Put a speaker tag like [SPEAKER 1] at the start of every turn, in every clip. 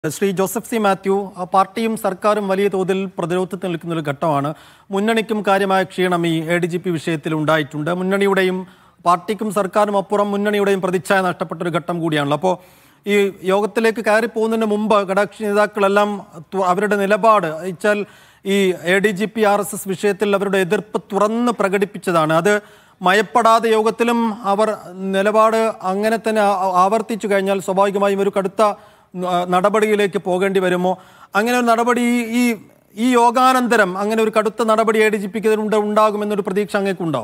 [SPEAKER 1] Shri Joseph C Mathew ആ പാർട്ടിയും സർക്കാരും വലിയ തോതിൽ പ്രതിരോധത്തിൽ നിൽക്കുന്ന ഒരു ഘട്ടമാണ് മുന്നണിക്കും കാര്യമായ ക്ഷീണം ഈ എ ഡി ജി പി വിഷയത്തിൽ ഉണ്ടായിട്ടുണ്ട് മുന്നണിയുടെയും പാർട്ടിക്കും സർക്കാരും അപ്പുറം മുന്നണിയുടെയും പ്രതിച്ഛായ നഷ്ടപ്പെട്ട ഒരു ഘട്ടം കൂടിയാണല്ലോ അപ്പോൾ ഈ യോഗത്തിലേക്ക് കയറി പോകുന്നതിന് മുമ്പ് ഘടകകക്ഷി നേതാക്കളെല്ലാം തു- അവരുടെ നിലപാട് വെച്ചാൽ ഈ A D G P R S S വിഷയത്തിൽ അവരുടെ എതിർപ്പ് തുറന്ന് പ്രകടിപ്പിച്ചതാണ് അത് മയപ്പെടാതെ യോഗത്തിലും അവർ നിലപാട് അങ്ങനെ തന്നെ ആ- ആവർത്തിച്ചു കഴിഞ്ഞാൽ സ്വാഭാവികമായും ഒരു കടുത്ത ആ, നടപടിയിലേക്ക് പോകേണ്ടി വരുമോ അങ്ങനെ ഒരു നടപടി ഈ- ഈ ഈ യോഗാനന്തരം അങ്ങനെ ഒരു കടുത്ത നടപടി എ ഡി ജി പിക്ക് ഉണ്ടാകുമെന്നൊരു പ്രതീക്ഷ അങ്ങേക്കുണ്ടോ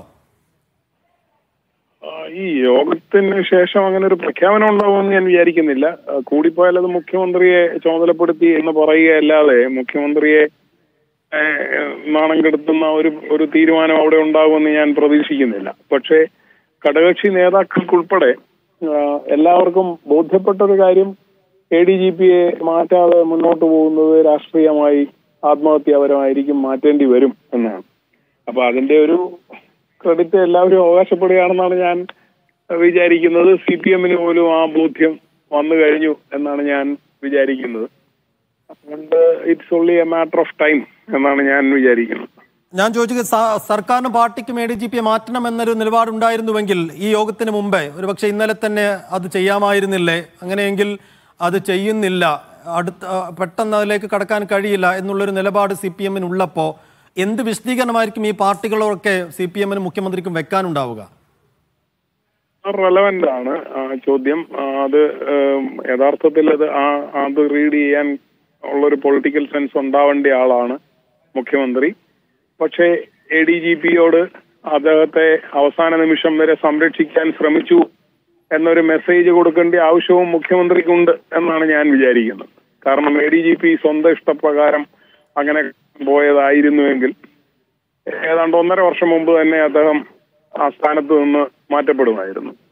[SPEAKER 2] ആ, ഈ യോഗത്തിന് ശേഷം അങ്ങനെ ഒരു പ്രഖ്യാപനം ഉണ്ടാവുമെന്ന് ഞാൻ വിചാരിക്കുന്നില്ല ആ, കൂടിപ്പോയാൽ അത് മുഖ്യമന്ത്രിയെ ചുമതലപ്പെടുത്തി എന്ന് പറയുകയല്ലാതെ മുഖ്യമന്ത്രിയെ ഏ, നാണം കെടുത്തുന്ന ഒരു ഒരു തീരുമാനം അവിടെ ഉണ്ടാകുമെന്ന് ഞാൻ പ്രതീക്ഷിക്കുന്നില്ല പക്ഷേ ഘടകകക്ഷി നേതാക്കൾക്കുൾപ്പെടെ ആ, എല്ലാവർക്കും ബോധ്യപ്പെട്ട ഒരു കാര്യം എ ഡി ജി പിയെ മാറ്റാതെ മുന്നോട്ട് പോകുന്നത് രാഷ്ട്രീയമായി ആത്മഹത്യാപരമായിരിക്കും മാറ്റേണ്ടി വരും എന്നാണ് അപ്പൊ അതിന്റെ ഒരു ക്രെഡിറ്റ് എല്ലാവരും അവകാശപ്പെടുകയാണെന്നാണ് ഞാൻ വിചാരിക്കുന്നത് സി പി എമ്മിന് പോലും ആ ബോധ്യം വന്നു കഴിഞ്ഞു എന്നാണ് ഞാൻ വിചാരിക്കുന്നത് അതുകൊണ്ട് it's only a matter of time എന്നാണ് ഞാൻ വിചാരിക്കുന്നത്
[SPEAKER 1] ഞാൻ ചോദിച്ചത് സ- സർക്കാരിനും പാർട്ടിക്കും എ ഡി ജി പിയെ മാറ്റണം എന്നൊരു നിലപാടുണ്ടായിരുന്നുവെങ്കിൽ ഈ യോഗത്തിന് മുമ്പേ ഒരുപക്ഷെ ഇന്നലെ തന്നെ അത് ചെയ്യാമായിരുന്നില്ലേ അങ്ങനെയെങ്കിൽ അത് ചെയ്യുന്നില്ല അടുത്ത ആ, പെട്ടെന്ന് അതിലേക്ക് കടക്കാൻ കഴിയില്ല എന്നുള്ളൊരു നിലപാട് സി പി എമ്മിന് ഉള്ളപ്പോൾ എന്ത് വിശദീകരണമായിരിക്കും ഈ പാർട്ടികളൊക്കെ സി പി എമ്മിനും മുഖ്യമന്ത്രിക്കും വെക്കാനുണ്ടാവുക
[SPEAKER 2] റെലവെന്റ് ആണ് ആ ചോദ്യം ആ, അത് ഉം, യഥാർത്ഥത്തിൽ അത് ആ അത് റീഡ് ചെയ്യാൻ ഉള്ളൊരു പൊളിറ്റിക്കൽ സെൻസ് ഉണ്ടാവേണ്ട ആളാണ് മുഖ്യമന്ത്രി പക്ഷേ എ ഡി ജി പിയോട് അദ്ദേഹത്തെ അവസാന നിമിഷം വരെ സംരക്ഷിക്കാൻ ശ്രമിച്ചു എന്നൊരു മെസ്സേജ് കൊടുക്കേണ്ട ആവശ്യവും മുഖ്യമന്ത്രിക്കുണ്ട് എന്നാണ് ഞാൻ വിചാരിക്കുന്നത് കാരണം എ ഡി ജി പി സ്വന്തം ഇഷ്ടപ്രകാരം അങ്ങനെ പോയതായിരുന്നുവെങ്കിൽ ഏതാണ്ട് ഒന്നര വർഷം മുമ്പ് തന്നെ അദ്ദേഹം ആ സ്ഥാനത്ത് നിന്ന് മാറ്റപ്പെടുമായിരുന്നു